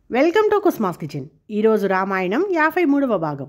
welcome to కుస్మాస్ kitchen ఈరోజు రామాయణం యాభై మూడవ భాగం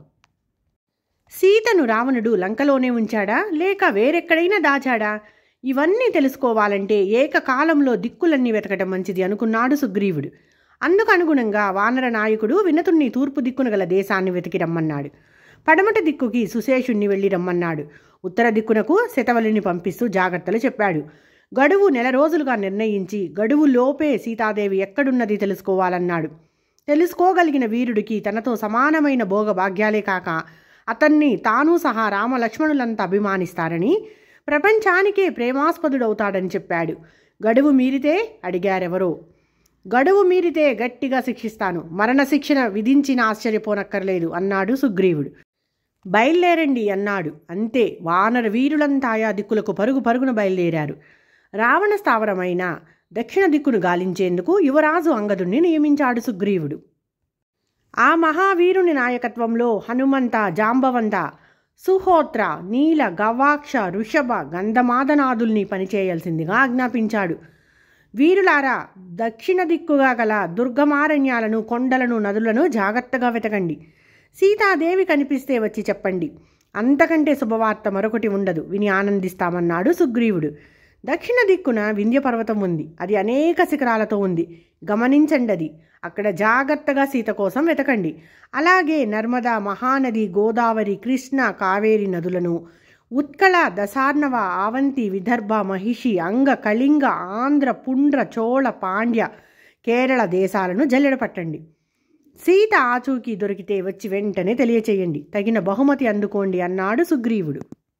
సీతను రావణుడు లంకలోనే ఉంచాడా లేక వేరెక్కడైనా దాచాడా ఇవన్నీ తెలుసుకోవాలంటే ఏకకాలంలో దిక్కులన్నీ వెతకటం మంచిది అనుకున్నాడు సుగ్రీవుడు అందుకు అనుగుణంగా వానర నాయకుడు వినతుణ్ణి తూర్పు దిక్కున గల దేశాన్ని వెతికి రమ్మన్నాడు పడమటి దిక్కుకి సుశేషుణ్ణి వెళ్ళి రమ్మన్నాడు ఉత్తర దిక్కునకు శతవలిని పంపిస్తూ జాగ్రత్తలు చెప్పాడు గడువు నెల రోజులుగా నిర్ణయించి గడువు లోపే సీతాదేవి ఎక్కడున్నది తెలుసుకోవాలన్నాడు తెలుసుకోగలిగిన వీరుడికి తనతో సమానమైన భోగ భాగ్యాలే కాక అతన్ని తాను సహా రామలక్ష్మణులంతా అభిమానిస్తారని ప్రపంచానికే ప్రేమాస్పదుడవుతాడని చెప్పాడు గడువు మీరితే అడిగారెవరో గడువు మీరితే గట్టిగా శిక్షిస్తాను మరణశిక్షణ విధించిన ఆశ్చర్యపోనక్కర్లేదు అన్నాడు సుగ్రీవుడు బయలుదేరండి అన్నాడు అంతే వానర వీరులంతా ఆయా దిక్కులకు పరుగు పరుగున బయలుదేరారు రావణ స్థావరమైన దక్షిణ దిక్కును గాలించేందుకు యువరాజు అంగదుణ్ణి నియమించాడు సుగ్రీవుడు ఆ మహావీరుని నాయకత్వంలో హనుమంత జాంబవంత సుహోత్ర నీల గవాక్ష ఋషభ గంధమాదనాదుల్ని పనిచేయాల్సిందిగా ఆజ్ఞాపించాడు వీరులారా దక్షిణ దిక్కుగా గల దుర్గమారణ్యాలను కొండలను నదులను జాగ్రత్తగా వెతకండి సీతాదేవి కనిపిస్తే వచ్చి చెప్పండి అంతకంటే శుభవార్త మరొకటి ఉండదు విని ఆనందిస్తామన్నాడు సుగ్రీవుడు దక్షిణ దిక్కున వింధ్య పర్వతం ఉంది అది అనేక శిఖరాలతో ఉంది గమనించండి అది అక్కడ జాగ్రత్తగా సీత కోసం వెతకండి అలాగే నర్మదా మహానది గోదావరి కృష్ణ కావేరి నదులను ఉత్కళ దశార్ణవ ఆవంతి విదర్భ మహిషి అంగ కళింగ ఆంధ్ర పుండ్ర చోళ పాండ్య కేరళ దేశాలను జల్లెడపట్టండి సీత ఆచూకీ దొరికితే వచ్చి వెంటనే తెలియచేయండి తగిన బహుమతి అందుకోండి అన్నాడు సుగ్రీవుడు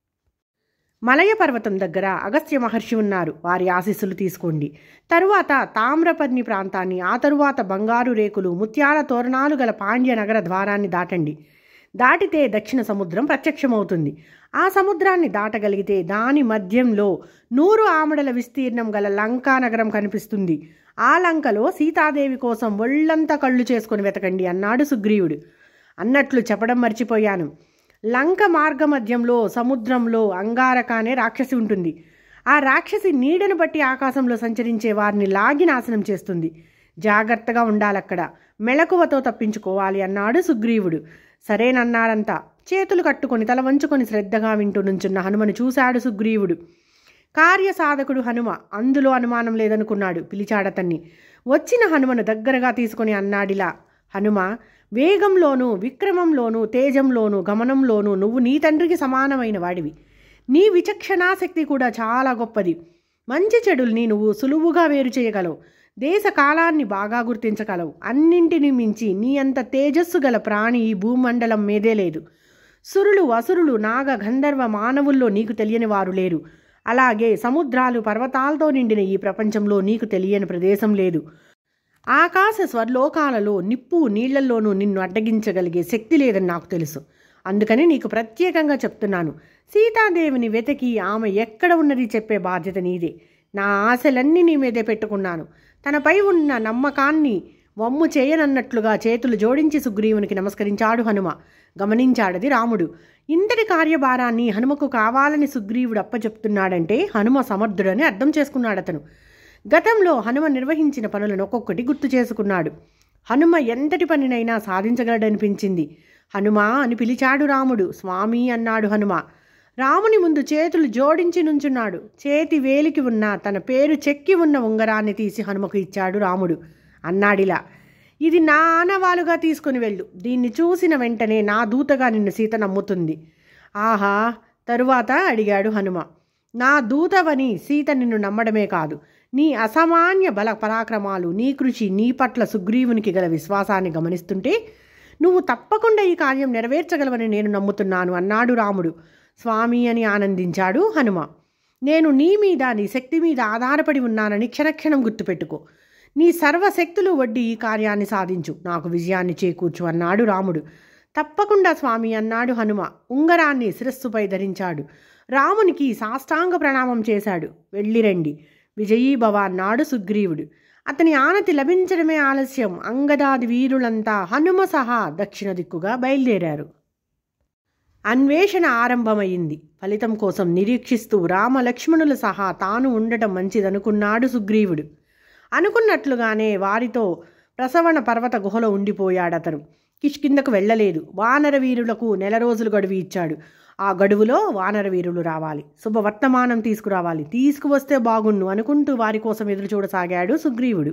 మలయ పర్వతం దగ్గర అగస్త్య మహర్షి ఉన్నారు వారి ఆశీస్సులు తీసుకోండి తరువాత తామ్రపర్ణి ప్రాంతాన్ని ఆ తరువాత బంగారు రేకులు ముత్యాల తోరణాలు గల పాండ్య నగర ద్వారాన్ని దాటండి దాటితే దక్షిణ సముద్రం ప్రత్యక్షమవుతుంది ఆ సముద్రాన్ని దాటగలిగితే దాని మధ్యంలో నూరు ఆమడల విస్తీర్ణం గల లంకా నగరం కనిపిస్తుంది ఆ లంకలో సీతాదేవి కోసం ఒళ్ళంతా కళ్ళు చేసుకొని వెతకండి అన్నాడు సుగ్రీవుడు అన్నట్లు చెప్పడం మర్చిపోయాను లంక మార్గ మధ్యంలో సముద్రంలో అంగారక అనే రాక్షసి ఉంటుంది ఆ రాక్షసి నీడను బట్టి ఆకాశంలో సంచరించే వారిని లాగి నాశనం చేస్తుంది జాగ్రత్తగా ఉండాలక్కడ మెళకువతో తప్పించుకోవాలి అన్నాడు సుగ్రీవుడు సరేనన్నారంతా చేతులు కట్టుకొని తల వంచుకొని శ్రద్ధగా వింటూ నుంచున్న హనుమను చూశాడు సుగ్రీవుడు కార్యసాధకుడు హనుమ అందులో అనుమానం లేదనుకున్నాడు పిలిచాడతన్ని వచ్చిన హనుమను దగ్గరగా తీసుకొని అన్నాడిలా హనుమ వేగంలోనూ విక్రమంలోనూ తేజంలోనూ గమనంలోనూ నువ్వు నీ తండ్రికి సమానమైన వాడివి నీ విచక్షణాశక్తి కూడా చాలా గొప్పది మంచి చెడుల్ని నువ్వు సులువుగా వేరు చేయగలవు దేశ కాలాన్ని బాగా గుర్తించగలవు అన్నింటిని మించి నీ అంత తేజస్సు గల ప్రాణి ఈ భూమండలం మీదే లేదు సురులు అసురులు నాగ గంధర్వ మానవుల్లో నీకు తెలియని వారు లేరు అలాగే సముద్రాలు పర్వతాలతో నిండిన ఈ ప్రపంచంలో నీకు తెలియని ప్రదేశం లేదు ఆకాశ స్వర్లోకాలలో నిప్పు నీళ్లలోనూ నిన్ను అడ్డగించగలిగే శక్తి లేదని నాకు తెలుసు అందుకని నీకు ప్రత్యేకంగా చెప్తున్నాను సీతాదేవిని వెతికి ఆమె ఎక్కడ ఉన్నది చెప్పే బాధ్యత నీదే నా ఆశలన్నీ నీ మీదే పెట్టుకున్నాను తనపై ఉన్న నమ్మకాన్ని వమ్ము చేయనన్నట్లుగా చేతులు జోడించి సుగ్రీవునికి నమస్కరించాడు హనుమ గమనించాడది రాముడు ఇంతటి కార్యభారాన్ని హనుమకు కావాలని సుగ్రీవుడు అప్పచెప్తున్నాడంటే హనుమ సమర్థుడని అర్థం చేసుకున్నాడతను గతంలో హనుమ నిర్వహించిన పనులను ఒక్కొక్కటి గుర్తు చేసుకున్నాడు హనుమ ఎంతటి పనినైనా సాధించగలడనిపించింది హనుమా అని పిలిచాడు రాముడు స్వామి అన్నాడు హనుమ రాముని ముందు చేతులు జోడించి నుంచున్నాడు చేతి వేలికి ఉన్న తన పేరు చెక్కి ఉన్న ఉంగరాన్ని తీసి హనుమకు ఇచ్చాడు రాముడు అన్నాడిలా ఇది నా ఆనవాలుగా తీసుకుని వెళ్ళు దీన్ని చూసిన వెంటనే నా దూతగా నిన్ను సీత నమ్ముతుంది ఆహా తరువాత అడిగాడు హనుమ నా దూతవని సీత నిన్ను నమ్మడమే కాదు నీ అసామాన్య బల పరాక్రమాలు నీ కృషి నీ పట్ల సుగ్రీవునికి గల విశ్వాసాన్ని గమనిస్తుంటే నువ్వు తప్పకుండా ఈ కార్యం నెరవేర్చగలవని నేను నమ్ముతున్నాను అన్నాడు రాముడు స్వామి అని ఆనందించాడు హనుమ నేను నీ మీద నీ శక్తి మీద ఆధారపడి ఉన్నానని క్షణక్షణం గుర్తుపెట్టుకో నీ సర్వశక్తులు వడ్డీ ఈ కార్యాన్ని సాధించు నాకు విజయాన్ని చేకూర్చు అన్నాడు రాముడు తప్పకుండా స్వామి అన్నాడు హనుమ ఉంగరాన్ని శిరస్సుపై ధరించాడు రామునికి సాష్టాంగ ప్రణామం చేశాడు వెళ్ళిరండి విజయీభవ అన్నాడు సుగ్రీవుడు అతని ఆనతి లభించడమే ఆలస్యం అంగదాది వీరులంతా హనుమ సహా దక్షిణ దిక్కుగా బయలుదేరారు అన్వేషణ ఆరంభమైంది ఫలితం కోసం నిరీక్షిస్తూ రామలక్ష్మణులు సహా తాను ఉండటం మంచిదనుకున్నాడు సుగ్రీవుడు అనుకున్నట్లుగానే వారితో ప్రసవణ పర్వత గుహలో ఉండిపోయాడతను కిష్కిందకు వెళ్ళలేదు వానర వీరులకు నెల రోజులు గడువు ఇచ్చాడు ఆ గడువులో వానర వీరులు రావాలి శుభవర్తమానం తీసుకురావాలి తీసుకువస్తే బాగుండు అనుకుంటూ వారి కోసం ఎదురు చూడసాగాడు సుగ్రీవుడు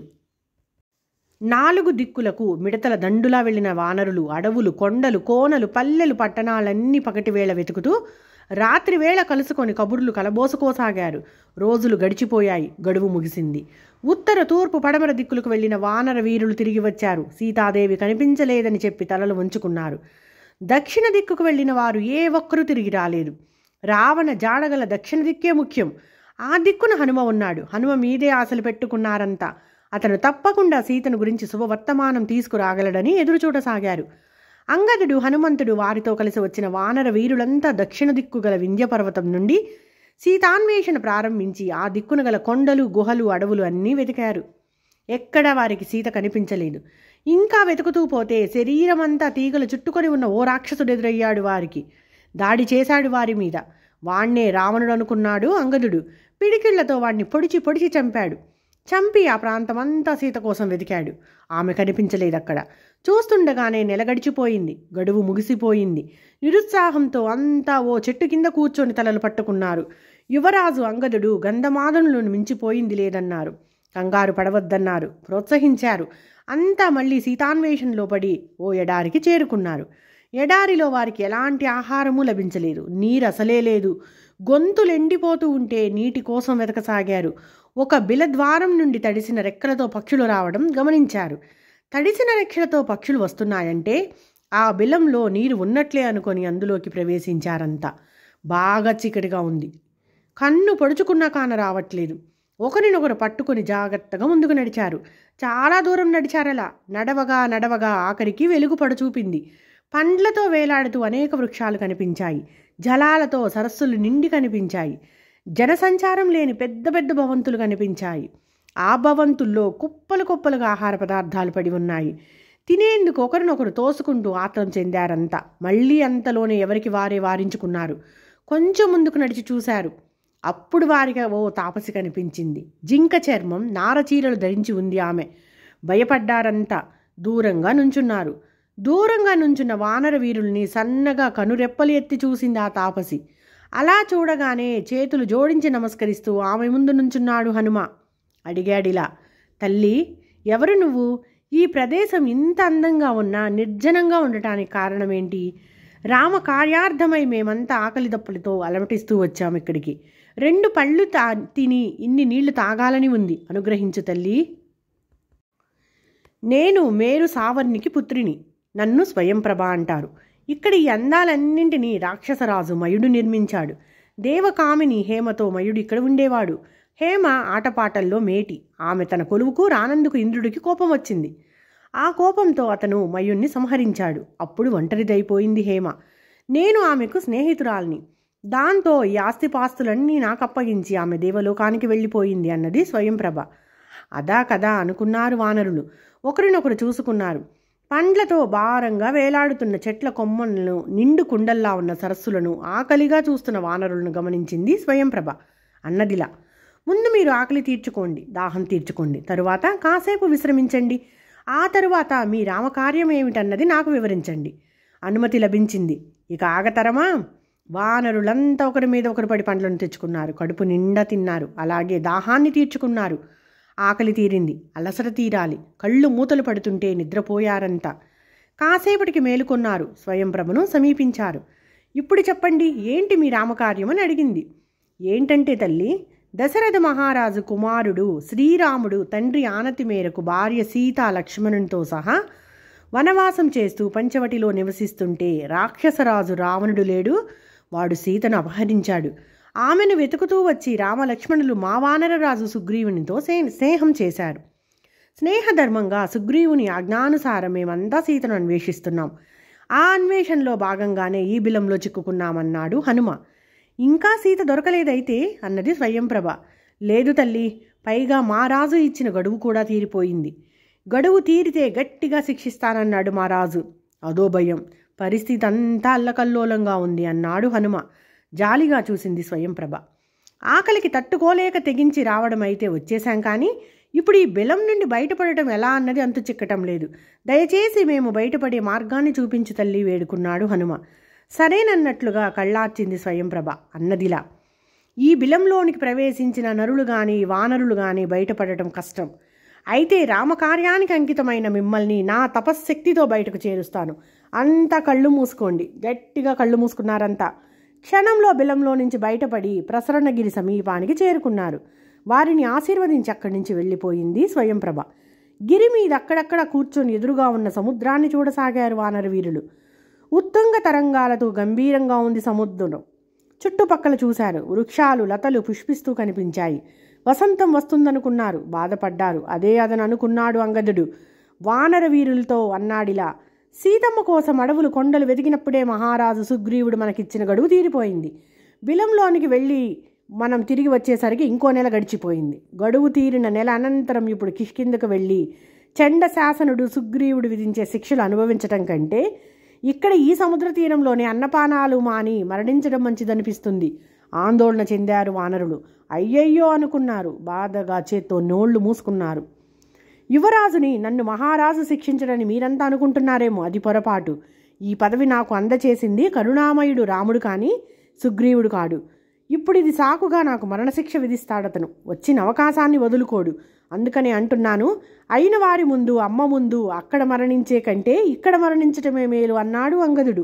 నాలుగు దిక్కులకు మిడతల దండులా వెళ్ళిన వానరులు అడవులు కొండలు కోనలు పల్లెలు పట్టణాలన్నీ పగటివేళ వెతుకుతూ రాత్రివేళ కలుసుకొని కబుర్లు కలబోసుకోసాగారు రోజులు గడిచిపోయాయి గడువు ముగిసింది ఉత్తర తూర్పు పడమర దిక్కులకు వెళ్ళిన వానర వీరులు తిరిగి వచ్చారు సీతాదేవి కనిపించలేదని చెప్పి తలలు వంచుకున్నారు దక్షిణ దిక్కుకు వెళ్ళిన వారు ఏ ఒక్కరూ తిరిగి రాలేదు రావణ జాడగల దక్షిణ దిక్కే ముఖ్యం ఆ దిక్కున హనుమ ఉన్నాడు హనుమ మీదే ఆశలు పెట్టుకున్నారంతా అతను తప్పకుండా సీతను గురించి శుభవర్తమానం తీసుకురాగలడని ఎదురుచూడసాగారు అంగదుడు హనుమంతుడు వారితో కలిసి వచ్చిన వానర వీరులంతా దక్షిణ దిక్కు గల వింధ్య పర్వతం నుండి సీతాన్వేషణ ప్రారంభించి ఆ దిక్కున గల కొండలు గుహలు అడవులు అన్నీ వెతికారు ఎక్కడా వారికి సీత కనిపించలేదు ఇంకా వెతుకుతూ పోతే శరీరమంతా తీగలు చుట్టుకొని ఉన్న ఓ రాక్షసుడు ఎదురయ్యాడు వారికి దాడి చేశాడు వారి మీద వాణ్ణే రావణుడు అనుకున్నాడు అంగదుడు పిడికిళ్లతో వాణ్ణి పొడిచి పొడిచి చంపాడు చంపి ఆ ప్రాంతమంతా సీత కోసం వెతికాడు ఆమె కనిపించలేదు అక్కడ చూస్తుండగానే నెలగడిచిపోయింది గడువు ముగిసిపోయింది నిరుత్సాహంతో అంతా ఓ చెట్టు కింద కూర్చొని తలలు పట్టుకున్నారు యువరాజు అంగదుడు గంధమాదనులను మించిపోయింది లేదన్నారు కంగారు పడవద్దన్నారు ప్రోత్సహించారు అంతా మళ్ళీ సీతాన్వేషణలో పడి ఓ ఎడారికి చేరుకున్నారు ఎడారిలో వారికి ఎలాంటి ఆహారము లభించలేదు నీరు అసలే లేదు గొంతులు ఎండిపోతూ ఉంటే నీటి కోసం వెతకసాగారు ఒక బిలద్వారం నుండి తడిసిన రెక్కలతో పక్షులు రావడం గమనించారు తడిసిన రెక్కలతో పక్షులు వస్తున్నాయంటే ఆ బిలంలో నీరు ఉన్నట్లే అనుకొని అందులోకి ప్రవేశించారంతా బాగా చీకటిగా ఉంది కన్ను పొడుచుకున్నా కాన రావట్లేదు ఒకరినొకరు పట్టుకొని జాగ్రత్తగా ముందుకు నడిచారు చాలా దూరం నడిచారలా నడవగా నడవగా ఆఖరికి వెలుగు పడచూపింది పండ్లతో వేలాడుతూ అనేక వృక్షాలు కనిపించాయి జలాలతో సరస్సులు నిండి కనిపించాయి జనసంచారం లేని పెద్ద పెద్ద భవంతులు కనిపించాయి ఆ భవంతుల్లో కుప్పలు కుప్పలుగా ఆహార పదార్థాలు పడి ఉన్నాయి తినేందుకు ఒకరినొకరు తోసుకుంటూ ఆత్రం చెందారంతా మళ్ళీ అంతలోనే ఎవరికి వారే వారించుకున్నారు కొంచెం ముందుకు నడిచి చూశారు అప్పుడు వారికి ఓ తాపసి కనిపించింది జింక చర్మం నారచీరలు ధరించి ఉంది ఆమె భయపడ్డారంతా దూరంగా నుంచున్నారు దూరంగా నుంచున్న వానర వీరుల్ని సన్నగా కనురెప్పలు ఎత్తి చూసింది ఆ తాపసి అలా చూడగానే చేతులు జోడించి నమస్కరిస్తూ ఆమె ముందు నుంచున్నాడు హనుమ అడిగాడిలా తల్లి ఎవరు నువ్వు ఈ ప్రదేశం ఇంత అందంగా ఉన్నా నిర్జనంగా ఉండటానికి కారణమేంటి రామ కార్యార్థమై మేమంతా ఆకలి దప్పులతో అలమటిస్తూ వచ్చాం ఇక్కడికి రెండు పళ్ళు తా తిని ఇన్ని నీళ్లు తాగాలని ఉంది అనుగ్రహించు తల్లి నేను మేరు సావర్ణికి పుత్రిని నన్ను స్వయంప్రభ అంటారు ఇక్కడ ఈ అందాలన్నింటినీ రాక్షసరాజు మయుడు నిర్మించాడు దేవకామిని హేమతో మయుడు ఇక్కడ ఉండేవాడు హేమ ఆటపాటల్లో మేటి ఆమె తన కొలువుకు రానందుకు ఇంద్రుడికి కోపం వచ్చింది ఆ కోపంతో అతను మయుణ్ణి సంహరించాడు అప్పుడు ఒంటరిదైపోయింది హేమ నేను ఆమెకు స్నేహితురాల్ని దాంతో ఈ ఆస్తిపాస్తులన్నీ నాకు అప్పగించి ఆమె దేవలోకానికి వెళ్ళిపోయింది అన్నది స్వయంప్రభ అదా కదా అనుకున్నారు వానరులు ఒకరినొకరు చూసుకున్నారు పండ్లతో భారంగా వేలాడుతున్న చెట్ల కొమ్మలను నిండు కుండల్లా ఉన్న సరస్సులను ఆకలిగా చూస్తున్న వానరులను గమనించింది స్వయంప్రభ అన్నదిలా ముందు మీరు ఆకలి తీర్చుకోండి దాహం తీర్చుకోండి తరువాత కాసేపు విశ్రమించండి ఆ తరువాత మీ రామకార్యం ఏమిటన్నది నాకు వివరించండి అనుమతి లభించింది ఇక ఆగతరమా వానరులంతా ఒకరి మీద ఒకరు పడి పండ్లను తెచ్చుకున్నారు కడుపు నిండా తిన్నారు అలాగే దాహాన్ని తీర్చుకున్నారు ఆకలి తీరింది అలసట తీరాలి కళ్ళు మూతలు పడుతుంటే నిద్రపోయారంతా కాసేపటికి మేలుకొన్నారు స్వయంప్రభను సమీపించారు ఇప్పుడు చెప్పండి ఏంటి మీ రామకార్యం అని అడిగింది ఏంటంటే తల్లి దశరథ మహారాజు కుమారుడు శ్రీరాముడు తండ్రి ఆనతి మేరకు భార్య సీతా లక్ష్మణునితో సహా వనవాసం చేస్తూ పంచవటిలో నివసిస్తుంటే రాక్షసరాజు రావణుడు లేడు వాడు సీతను అపహరించాడు ఆమెను వెతుకుతూ వచ్చి రామలక్ష్మణులు మా వానరరాజు సుగ్రీవునితో సే స్నేహం చేశారు స్నేహధర్మంగా సుగ్రీవుని ఆజ్ఞానుసారం మేమంతా సీతను అన్వేషిస్తున్నాం ఆ అన్వేషణలో భాగంగానే ఈ బిలంలో చిక్కుకున్నామన్నాడు హనుమ ఇంకా సీత దొరకలేదైతే అన్నది స్వయంప్రభ లేదు తల్లి పైగా మా రాజు ఇచ్చిన గడువు కూడా తీరిపోయింది గడువు తీరితే గట్టిగా శిక్షిస్తానన్నాడు మా రాజు అదో భయం పరిస్థితి అంతా అల్లకల్లోలంగా ఉంది అన్నాడు హనుమ జాలిగా చూసింది స్వయంప్రభ ఆకలికి తట్టుకోలేక తెగించి రావడం అయితే వచ్చేశాం కానీ ఇప్పుడు ఈ బెలం నుండి బయటపడటం ఎలా అన్నది అంతు చిక్కటం లేదు దయచేసి మేము బయటపడే మార్గాన్ని చూపించు తల్లి వేడుకున్నాడు హనుమ సరేనన్నట్లుగా కళ్ళార్చింది స్వయంప్రభ అన్నదిలా ఈ బిలంలోనికి ప్రవేశించిన నరులు గాని వానరులు గాని బయటపడటం కష్టం అయితే రామకార్యానికి అంకితమైన మిమ్మల్ని నా తపశ్శక్తితో బయటకు చేరుస్తాను అంతా కళ్ళు మూసుకోండి గట్టిగా కళ్ళు మూసుకున్నారంతా క్షణంలో బిలంలో నుంచి బయటపడి ప్రసరణగిరి సమీపానికి చేరుకున్నారు వారిని ఆశీర్వదించి అక్కడి నుంచి వెళ్ళిపోయింది స్వయంప్రభ గిరి మీద అక్కడక్కడ కూర్చొని ఎదురుగా ఉన్న సముద్రాన్ని చూడసాగారు వానర వీరులు ఉత్తుంగ తరంగాలతో గంభీరంగా ఉంది సముద్రం చుట్టుపక్కల చూశారు వృక్షాలు లతలు పుష్పిస్తూ కనిపించాయి వసంతం వస్తుందనుకున్నారు బాధపడ్డారు అదే అతను అనుకున్నాడు అంగదుడు వానర వీరులతో అన్నాడిలా సీతమ్మ కోసం అడవులు కొండలు వెతికినప్పుడే మహారాజు సుగ్రీవుడు మనకిచ్చిన గడువు తీరిపోయింది బిలంలోనికి వెళ్ళి మనం తిరిగి వచ్చేసరికి ఇంకో నెల గడిచిపోయింది గడువు తీరిన నెల అనంతరం ఇప్పుడు కిష్కిందకు వెళ్ళి చండ శాసనుడు సుగ్రీవుడు విధించే శిక్షలు అనుభవించటం కంటే ఇక్కడ ఈ సముద్ర తీరంలోనే అన్నపానాలు మాని మరణించడం మంచిదనిపిస్తుంది ఆందోళన చెందారు వానరులు అయ్యయ్యో అనుకున్నారు బాధగా చేత్తో నోళ్లు మూసుకున్నారు యువరాజుని నన్ను మహారాజు శిక్షించడని మీరంతా అనుకుంటున్నారేమో అది పొరపాటు ఈ పదవి నాకు అందచేసింది కరుణామయుడు రాముడు కానీ సుగ్రీవుడు కాడు ఇప్పుడు ఇది సాకుగా నాకు మరణశిక్ష విధిస్తాడతను వచ్చిన అవకాశాన్ని వదులుకోడు అందుకనే అంటున్నాను అయిన వారి ముందు అమ్మ ముందు అక్కడ మరణించే కంటే ఇక్కడ మరణించటమే మేలు అన్నాడు అంగదుడు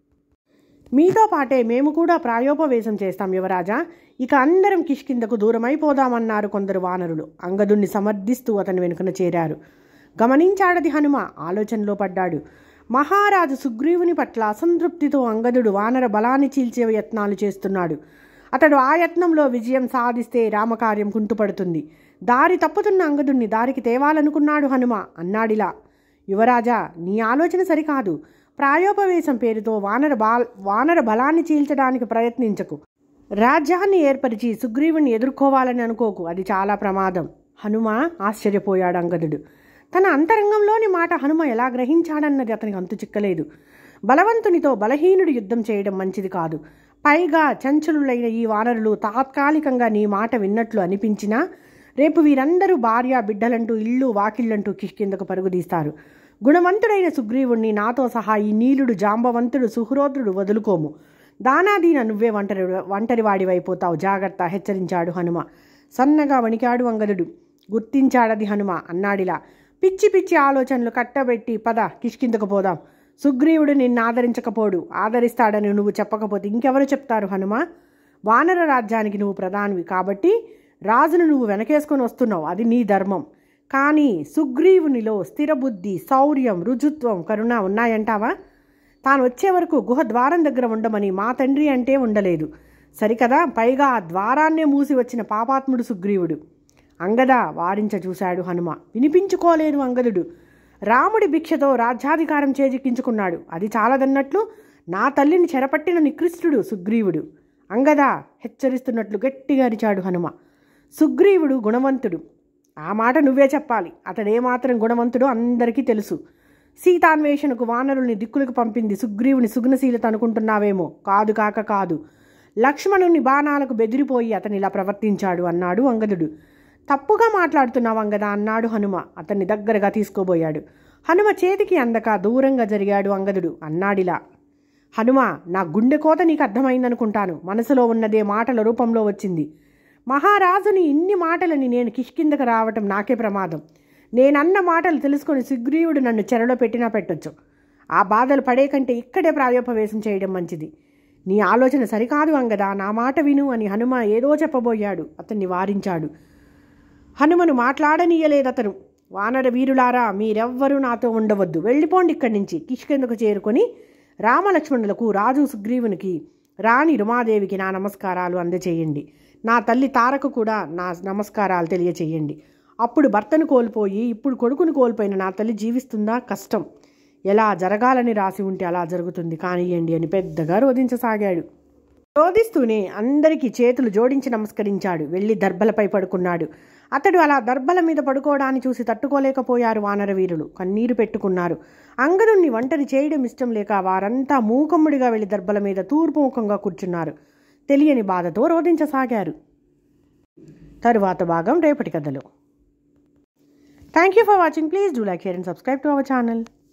మీతో పాటే మేము కూడా ప్రాయోపవేశం చేస్తాం యువరాజా ఇక అందరం కిష్కిందకు దూరమైపోదామన్నారు కొందరు వానరులు అంగదుణ్ణి సమర్థిస్తూ అతని వెనుకన చేరారు గమనించాడది హనుమ ఆలోచనలో పడ్డాడు మహారాజు సుగ్రీవుని పట్ల అసంతృప్తితో అంగదుడు వానర బలాన్ని చీల్చే యత్నాలు చేస్తున్నాడు అతడు ఆ యత్నంలో విజయం సాధిస్తే రామకార్యం కుంటుపడుతుంది దారి తప్పుతున్న అంగదుణ్ణి దారికి తేవాలనుకున్నాడు హనుమ అన్నాడిలా యువరాజా నీ ఆలోచన సరికాదు ప్రాయోపవేశం పేరుతో వానర బాల్ వానర బలాన్ని చీల్చడానికి ప్రయత్నించకు రాజ్యాన్ని ఏర్పరిచి సుగ్రీవుని ఎదుర్కోవాలని అనుకోకు అది చాలా ప్రమాదం హనుమ ఆశ్చర్యపోయాడు అంగదుడు తన అంతరంగంలోని మాట హనుమ ఎలా గ్రహించాడన్నది అతనికి అంతు చిక్కలేదు బలవంతునితో బలహీనుడు యుద్ధం చేయడం మంచిది కాదు పైగా చంచలులైన ఈ వానరులు తాత్కాలికంగా నీ మాట విన్నట్లు అనిపించినా రేపు వీరందరూ భార్య బిడ్డలంటూ ఇల్లు వాకిళ్ళంటూ కిష్కిందకు పరుగుదీస్తారు గుణవంతుడైన సుగ్రీవుణ్ణి నాతో సహా ఈ నీలుడు జాంబవంతుడు సుహృద్రుడు వదులుకోము దానాదీన నువ్వే ఒంటరి ఒంటరివాడివైపోతావు జాగ్రత్త హెచ్చరించాడు హనుమ సన్నగా వణికాడు అంగదుడు గుర్తించాడది హనుమ అన్నాడిలా పిచ్చి పిచ్చి ఆలోచనలు కట్టబెట్టి పద కిష్కిందకు పోదాం సుగ్రీవుడు నిన్ను ఆదరించకపోడు ఆదరిస్తాడని నువ్వు చెప్పకపోతే ఇంకెవరు చెప్తారు హనుమ వానర రాజ్యానికి నువ్వు ప్రధానివి కాబట్టి రాజును నువ్వు వెనకేసుకొని వస్తున్నావు అది నీ ధర్మం కానీ సుగ్రీవునిలో స్థిరబుద్ధి శౌర్యం రుజుత్వం కరుణ ఉన్నాయంటావా తాను వచ్చే వరకు గుహ ద్వారం దగ్గర ఉండమని మా తండ్రి అంటే ఉండలేదు సరికదా పైగా ఆ ద్వారాన్నే మూసి వచ్చిన పాపాత్ముడు సుగ్రీవుడు అంగద వారించ చూశాడు హనుమ వినిపించుకోలేదు అంగదుడు రాముడి భిక్షతో రాజ్యాధికారం చేజిక్కించుకున్నాడు అది చాలదన్నట్లు నా తల్లిని చెరపట్టిన నికృష్టుడు సుగ్రీవుడు అంగద హెచ్చరిస్తున్నట్లు గట్టిగా అరిచాడు హనుమ సుగ్రీవుడు గుణవంతుడు ఆ మాట నువ్వే చెప్పాలి అతడేమాత్రం గుణవంతుడో అందరికీ తెలుసు సీతాన్వేషణకు వానరుల్ని దిక్కులకు పంపింది సుగ్రీవుని సుగుణశీలత అనుకుంటున్నావేమో కాదు కాక కాదు లక్ష్మణుని బాణాలకు బెదిరిపోయి అతని ఇలా ప్రవర్తించాడు అన్నాడు అంగదుడు తప్పుగా మాట్లాడుతున్నావు అంగద అన్నాడు హనుమ అతన్ని దగ్గరగా తీసుకోబోయాడు హనుమ చేతికి అందక దూరంగా జరిగాడు అంగదుడు అన్నాడిలా హనుమ నా గుండె కోత నీకు అర్థమైందనుకుంటాను మనసులో ఉన్నదే మాటల రూపంలో వచ్చింది మహారాజుని ఇన్ని మాటలని నేను కిష్కిందకు రావటం నాకే ప్రమాదం నేనన్న మాటలు తెలుసుకొని సుగ్రీవుడు నన్ను చెరలో పెట్టినా పెట్టొచ్చు ఆ బాధలు పడే కంటే ఇక్కడే ప్రాయోపవేశం చేయడం మంచిది నీ ఆలోచన సరికాదు అంగదా నా మాట విను అని హనుమ ఏదో చెప్పబోయాడు అతన్ని వారించాడు హనుమను మాట్లాడనీయలేదతను వానర వీరులారా మీరెవ్వరూ నాతో ఉండవద్దు వెళ్ళిపోండి ఇక్కడి నుంచి కిష్కెందుకు చేరుకొని రామలక్ష్మణులకు రాజు సుగ్రీవునికి రాణి రుమాదేవికి నా నమస్కారాలు అందచేయండి నా తల్లి తారకు కూడా నా నమస్కారాలు తెలియచేయండి అప్పుడు భర్తను కోల్పోయి ఇప్పుడు కొడుకును కోల్పోయిన నా తల్లి జీవిస్తుందా కష్టం ఎలా జరగాలని రాసి ఉంటే అలా జరుగుతుంది కానియండి అని పెద్దగా రోధించసాగాడు రోధిస్తూనే అందరికీ చేతులు జోడించి నమస్కరించాడు వెళ్ళి దర్భలపై పడుకున్నాడు అతడు అలా దర్భల మీద పడుకోవడాన్ని చూసి తట్టుకోలేకపోయారు వానరవీరులు కన్నీరు పెట్టుకున్నారు అంగదుణ్ణి ఒంటరి చేయడం ఇష్టం లేక వారంతా మూకమ్ముడిగా వెళ్ళి దర్భల మీద తూర్పు ముఖంగా కూర్చున్నారు తెలియని బాధతో రోధించసాగారు తరువాత భాగం రేపటి కథలో thank you for watching please do like share and subscribe to our channel